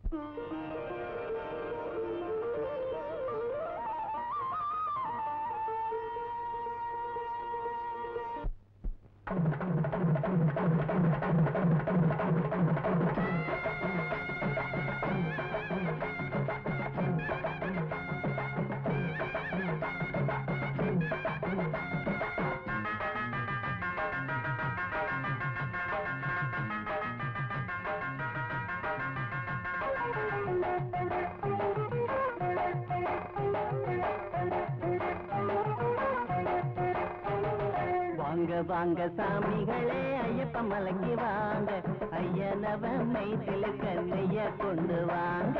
வாங்க வாங்க சாமிகளே ஐயப்ப மலைக்கு வாங்க ஐயனவ மைத்தில கண்ணைய கொண்டு வாங்க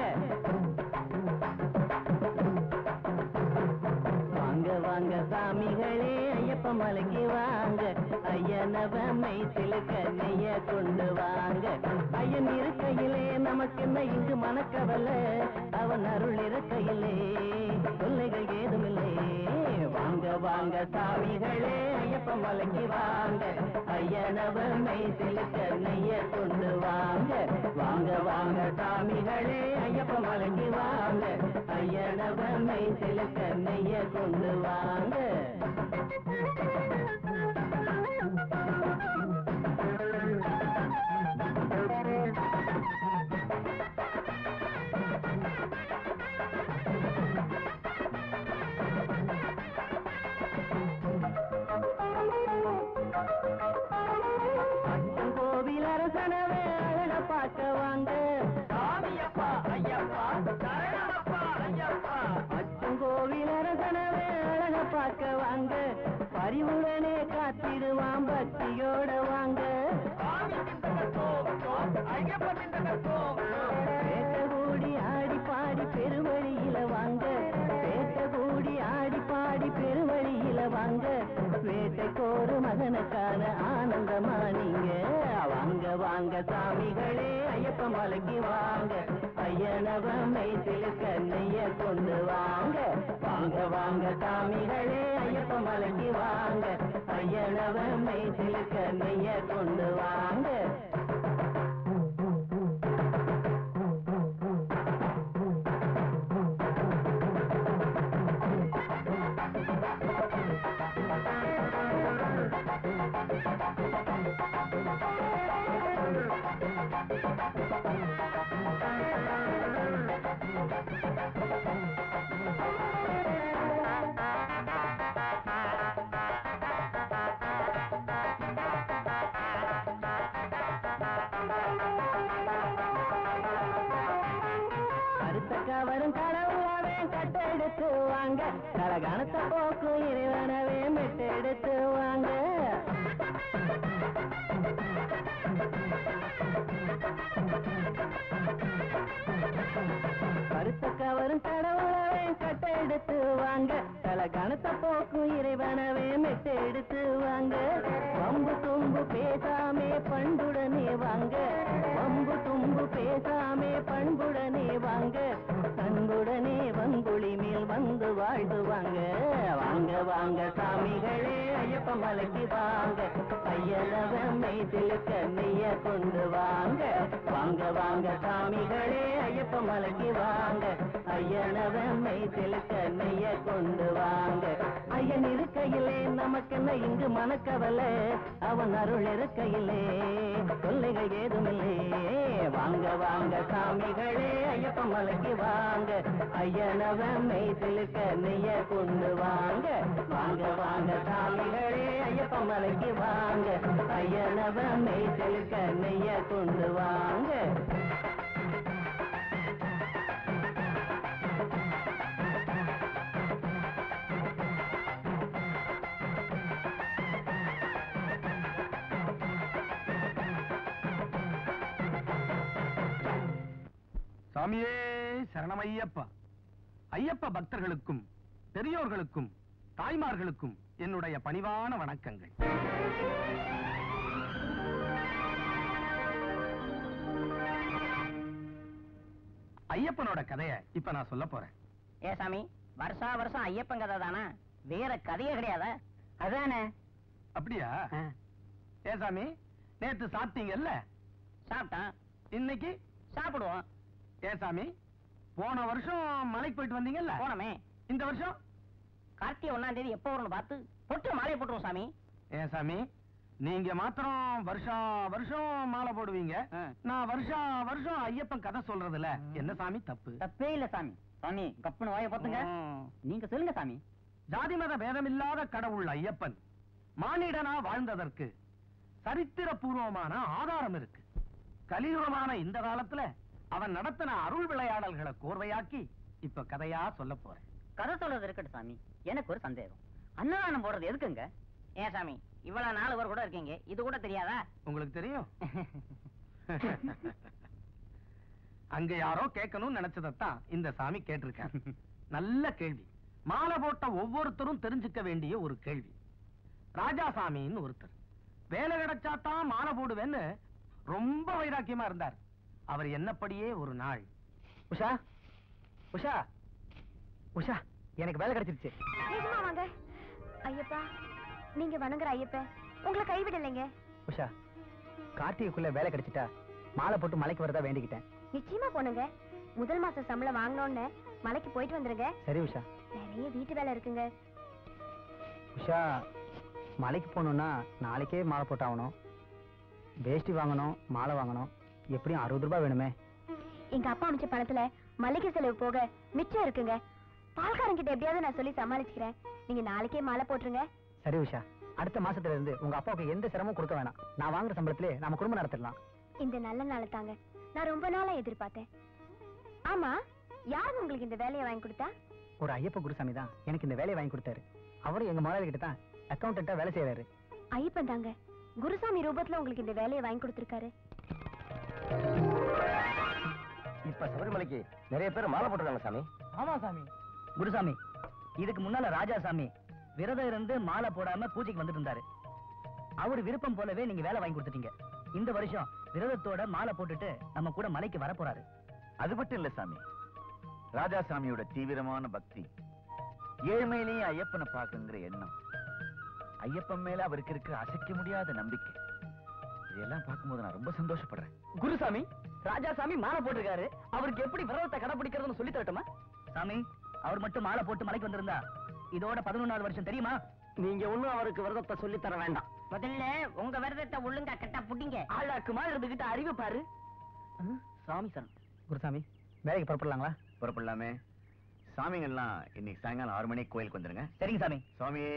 வாங்க வாங்க சாமிகளே ஐயப்ப மலைக்கு வாங்க ஐயனவ மைத்தில கண்ணைய கொண்டு வாங்க ஐயன் இருக்கையிலே நமக்கு என்ன இங்கு மனக்கவலை அவன் அருள் இருக்கையிலே தொல்லைகள் ஏதுமில்லை வாங்க வாங்க சாமிகளே ஐயப்ப மலைக்கு வாங்க ஐயனவ மைத்தில கண்ணைய கொண்டு வாங்க வாங்க வாங்க சாமிகளே ஐயப்ப மலைக்கு வாங்க ஐயனவ மைத்தில கண்ணைய கொண்டு வாங்க அச்சன் கோவில் அரசனவே அழக பார்க்க வாங்க சாமியப்பா ஐயப்பா சரணமப்பா ஐயப்பா அச்சன் கோவில் அரசனவே அழக பார்க்க வாங்க பரிவுடனே காத்திடுவான் பக்தியோட வாங்க பேட்ட கூடி ஆடி பாடி பெருவழியில வாங்க பேட்ட கூடி ஆடி பாடி பெருவழியில வாங்க வேட்டைக்கோரு மகனுக்கான ஆனந்தமா நீங்க வாங்க வாங்க சாமிகளே ஐயப்ப மலைக்கு வாங்க ஐயனவ மைத்தில கண்ணைய கொண்டு வாங்க வாங்க வாங்க சாமிகளே ஐயப்ப மலைக்கு வாங்க ஐயனவ மைத்தில கண்ணைய கொண்டு வாங்க அடுத்த கவரும் கடவுளவே கட்டெடுத்து வாங்க கலகணத்தை போக்கும் இறைவனவே மெட்டெடுத்து வாங்க கருத்த கவரும் கடவுளவே கட்டெடுத்து வாங்க கலகணத்தை போக்கும் இறைவனவே மெட்டெடுத்து வாங்க வம்பு தும்பு பேசாமே பண்புடனே வாங்க வம்பு தும்பு பேசாமே பண்புடனே வாங்க அன்புடனே வங்குழி மேல் வந்து வாழ்ந்துவாங்க வாங்க வாங்க சாமிகளே ஐயப்ப மலைக்கு வாங்க ஐயனவ மைதில் கண்ணைய கொண்டு வாங்க வாங்க வாங்க சாமிகளே ஐயப்ப மலைக்கு வாங்க ஐயனவ மைதில் கண்ணைய கொண்டு வாங்க ஐயன் இருக்கையிலே நமக்கென்ன இங்கு மனக்கவலை அவன் அருள் இருக்கையிலே தொல்லைகள் ஏதுமில்லை வாங்க வாங்க சாமிகளே ஐயப்ப மலைக்கு வாங்க ஐயனவ மைதில் கண்ணைய கொண்டு வாங்க வாங்க வாங்க சாமிகளே ஐயப்ப மலைக்கு வாங்க ஐயனவ மைதில் கண்ணைய கொண்டு வாங்க சாமியே சரணமையப்பா ஐயப்ப பக்தர்களுக்கும் பெரியோர்களுக்கும் தாய்மார்களுக்கும் என்னுடைய பணிவான வணக்கங்கள் ஐயப்பனோட கதைய இப்ப நான் சொல்ல போறேன் ஏ சாமி வருஷா வருஷம் ஐயப்பன் கதை தானா வேற கதையே கிடையாதா அதானே அப்படியா ஏ சாமி நேத்து சாப்பிட்டீங்கல்ல சாப்பிட்டான் இன்னைக்கு சாப்பிடுவோம் ஏன் சாமி போன வருஷம் மலைக்கு போயிட்டு வந்தீங்கல்ல போனமே இந்த வருஷம் கார்த்திகை ஒண்ணாம் தேதி எப்போ வரும்னு பார்த்து பொட்டு மாலையை போட்டுருவோம் சாமி ஏன் சாமி நீங்க மாத்திரம் வருஷா வருஷம் மாலை போடுவீங்க ஆ. நான் வருஷா வருஷம் ஐயப்பன் கதை சொல்றதுல என்ன சாமி தப்பு தப்பே இல்ல சாமி சாமி கப்புன்னு வாய பார்த்துங்க ம். நீங்க சொல்லுங்க சாமி ஜாதி மத பேதமில்லாத கடவுள் ஐயப்பன் மானிடனா வாழ்ந்ததற்கு சரித்திரபூர்வமான ஆதாரம் இருக்கு கலியுகமான இந்த காலத்துல அவன் நடத்தின அருள் விளையாடல்களை கோர்வையாக்கி இப்ப கதையா சொல்ல போறேன் கதை சொல்றது இருக்கட்டும் சாமி எனக்கு ஒரு சந்தேகம் அன்னதானம் போடுறது எதுக்குங்க ஏன் சாமி இவ்வளவு நாலு பேர் கூட இருக்கீங்க இது கூட தெரியாதா உங்களுக்கு தெரியும் அங்க யாரோ கேட்கணும்னு நினைச்சதைத்தான் இந்த சாமி கேட்டிருக்கார் நல்ல கேள்வி மாலை போட்ட ஒவ்வொருத்தரும் தெரிஞ்சுக்க வேண்டிய ஒரு கேள்வி ராஜாசாமின்னு ஒருத்தர் வேலை கிடைச்சாதான் மாலை போடுவேன்னு ரொம்ப வைராக்கியமா இருந்தார் அவர் என்னப்படியே ஒரு நாள் உஷா உஷா உஷா எனக்கு வேலை கிடைச்சிருச்சு நிஜமா வாங்க ஐயப்பா நீங்க வணங்குற ஐயப்ப உங்களை கைவிடலைங்க உஷா கார்த்திகைக்குள்ள வேலை கிடைச்சிட்டா மாலை போட்டு மலைக்கு வரதா வேண்டிக்கிட்டேன் நிச்சயமா போனுங்க முதல் மாசம் சம்பளம் வாங்கினோன்னு மலைக்கு போயிட்டு வந்துருங்க சரி உஷா நிறைய வீட்டு வேலை இருக்குங்க உஷா மலைக்கு போகணும்னா நாளைக்கே மாலை போட்டாகணும் வேஷ்டி வாங்கணும் மாலை வாங்கணும் எப்படியும் அறுபது ரூபாய் வேணுமே எங்க அப்பா அமைச்ச பணத்துல மளிகை செலவு போக மிச்சம் இருக்குங்க பால்காரங்கிட்ட எப்படியாவது நான் சொல்லி சமாளிச்சுக்கிறேன் நீங்க நாளைக்கே மாலை போட்டுருங்க சரி உஷா அடுத்த மாசத்துல இருந்து உங்க அப்பாவுக்கு எந்த சிரமமும் கொடுக்க வேணாம் நான் வாங்குற சம்பளத்திலே நம்ம குடும்பம் நடத்திடலாம் இந்த நல்ல நாளை தாங்க நான் ரொம்ப நாளா எதிர்பார்த்தேன் ஆமா யார் உங்களுக்கு இந்த வேலையை வாங்கி கொடுத்தா ஒரு ஐயப்ப குருசாமி தான் எனக்கு இந்த வேலையை வாங்கி கொடுத்தாரு அவரும் எங்க முதலாளி கிட்ட தான் அக்கௌண்டன்ட்டா வேலை செய்யறாரு ஐயப்பன் தாங்க குருசாமி ரூபத்துல உங்களுக்கு இந்த வேலையை வாங்கி கொடுத்திருக்காரு இப்ப சபரிமலைக்கு நிறைய பேர் மாலை போட்டுருக்காங்க சாமி ஆமா சாமி குருசாமி இதுக்கு முன்னால ராஜாசாமி விரதம் இருந்து மாலை போடாம பூஜைக்கு வந்துட்டு இருந்தாரு அவர் விருப்பம் போலவே நீங்க வேலை வாங்கி கொடுத்துட்டீங்க இந்த வருஷம் விரதத்தோட மாலை போட்டுட்டு நம்ம கூட மலைக்கு வர போறாரு அது மட்டும் இல்ல சாமி ராஜாசாமியோட தீவிரமான பக்தி ஏழ்மையிலேயே ஐயப்பனை பார்க்கங்கிற எண்ணம் ஐயப்பன் மேல அவருக்கு இருக்கிற அசைக்க முடியாத நம்பிக்கை இதெல்லாம் பார்க்கும்போது நான் ரொம்ப சந்தோஷப்படுறேன் குருசாமி ராஜாசாமி மாலை போட்டிருக்காரு அவருக்கு எப்படி விரதத்தை கடைபிடிக்கிறதுன்னு சொல்லி தரட்டுமா சாமி அவர் மட்டும் மாலை போட்டு மலைக்கு வந்திருந்தா இதோட பதினொன்னாவது வருஷம் தெரியுமா நீங்க ஒண்ணும் அவருக்கு விரதத்தை சொல்லி தர வேண்டாம் முதல்ல உங்க விரதத்தை ஒழுங்கா கட்டா புடிங்க ஆளாக்குமா இருந்துகிட்டு அறிவு பாரு சாமி சரண் குருசாமி வேலைக்கு புறப்படலாங்களா புறப்படலாமே சாமிங்கெல்லாம் இன்னைக்கு சாயங்காலம் ஆறு மணிக்கு கோயிலுக்கு வந்துருங்க சரிங்க சாமி சுவாமியே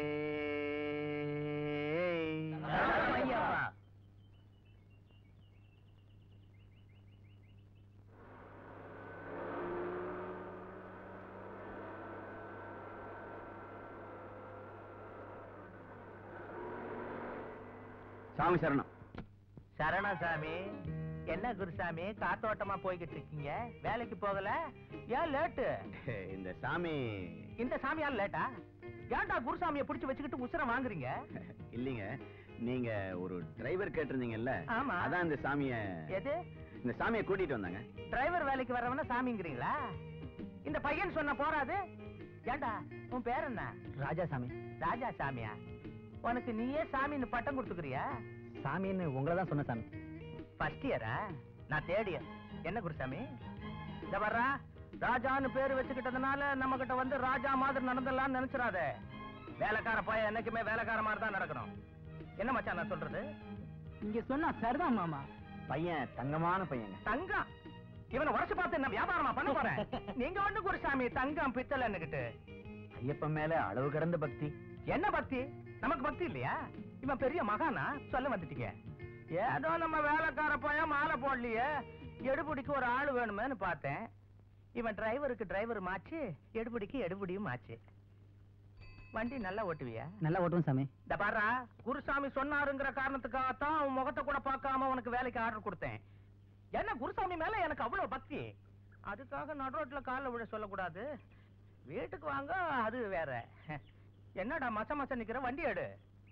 சாமி சரணம் சரணசாமி என்ன குருசாமி காத்தோட்டமா போய்கிட்டு இருக்கீங்க வேலைக்கு போகல ஏன் லேட்டு இந்த சாமி இந்த சாமியால் லேட்டா ஏன்டா குருசாமியை பிடிச்சு வச்சுக்கிட்டு உசுரம் வாங்குறீங்க இல்லைங்க நீங்க ஒரு டிரைவர் கேட்டிருந்தீங்கல்ல ஆமா. அதான் இந்த சாமிய எது இந்த சாமியை கூட்டிட்டு வந்தாங்க டிரைவர் வேலைக்கு வரவன சாமிங்கிறீங்களா இந்த பையன் சொன்ன போறாது ஏண்டா உன் பேர் என்ன ராஜாசாமி ராஜா சாமியா உனக்கு நீயே சாமின்னு பட்டம் கொடுத்துக்கிறியா சாமின்னு உங்களை தான் சொன்ன சாமி ஃபர்ஸ்ட் இயரா நான் தேர்ட் இயர் என்ன குருசாமி இந்த வர்றா ராஜான்னு பேரு வச்சுக்கிட்டதுனால நம்ம கிட்ட வந்து ராஜா மாதிரி நடந்துடலாம்னு நினைச்சிடாத வேலைக்கார பையன் என்னைக்குமே வேலைக்கார மாதிரி தான் நடக்கணும் என்ன மச்சான் நான் சொல்றது இங்க சொன்னா சரிதான் மாமா பையன் தங்கமான பையங்க தங்கம் இவனை உடச்சு பார்த்து என்ன வியாபாரமா பண்ண போறேன் நீங்க வந்து குருசாமி தங்கம் பித்தளைன்னுகிட்டு ஐயப்பன் மேல அளவு கடந்த பக்தி என்ன பக்தி நமக்கு பக்தி இல்லையா இவன் பெரிய மகானா சொல்ல வந்துட்டீங்க ஏதோ நம்ம வேலைக்கார பையன் மாலை போடலையே எடுபடிக்கு ஒரு ஆள் வேணுமேன்னு பார்த்தேன் இவன் டிரைவருக்கு டிரைவர் மாச்சு எடுபடிக்கு எடுபடியும் மாச்சு வண்டி நல்லா ஓட்டுவியா நல்லா ஓட்டுவோம் சாமி இந்த பாரா குருசாமி சொன்னாருங்கிற காரணத்துக்காகத்தான் அவன் முகத்தை கூட பார்க்காம உனக்கு வேலைக்கு ஆர்டர் கொடுத்தேன் என்ன குருசாமி மேல எனக்கு அவ்வளவு பக்தி அதுக்காக நடுரோட்ல கால்ல விழ சொல்லக்கூடாது வீட்டுக்கு வாங்க அது வேற என்னடா மச்ச மச்ச நிக்கிற வண்டி எடு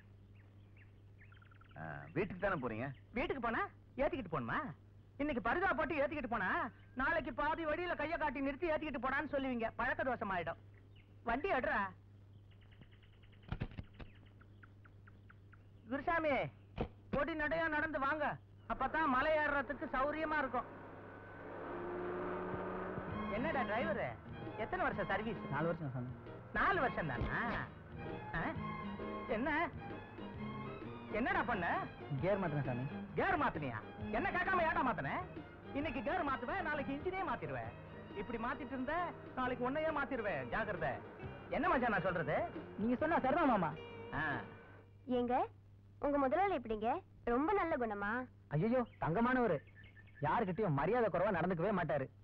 ஆ, வீட்டுக்கு தானே போறீங்க வீட்டுக்கு போனா ஏத்திக்கிட்டு போணுமா இன்னைக்கு பரிதா போட்டு ஏத்திக்கிட்டு போனா நாளைக்கு பாதி வழியில கைய காட்டி நிறுத்தி ஏத்திக்கிட்டு போடான்னு சொல்லுவீங்க பழக்க தோஷம் ஆயிடும் வண்டி எடுறா குருசாமி பொடி நடையா நடந்து வாங்க அப்பதான் மலை ஏறுறதுக்கு சௌரியமா இருக்கும் என்னடா டிரைவர் எத்தனை வருஷம் சர்வீஸ் நாலு வருஷம் சாமி நாலு வருஷம் தானா ஆ? என்ன என்னடா பண்ண கேர் மாத்திரம் சாமி கேர் மாத்தினியா என்ன கேட்காம ஏடா மாத்தின இன்னைக்கு கேர் மாத்துவேன் நாளைக்கு இன்ஜினே மாத்திடுவேன் இப்படி மாத்திட்டு இருந்த நாளைக்கு உன்னையே மாத்திடுவேன் ஜாக்கிரதை என்ன மச்சான் நான் சொல்றது நீங்க சொன்னா சரிதான் மாமா ஆ, ஏங்க உங்க முதலாளி எப்படிங்க ரொம்ப நல்ல குணமா ஐயோ தங்கமானவரு யாருக்கிட்டயும் மரியாதை குறைவா நடந்துக்கவே மாட்டாரு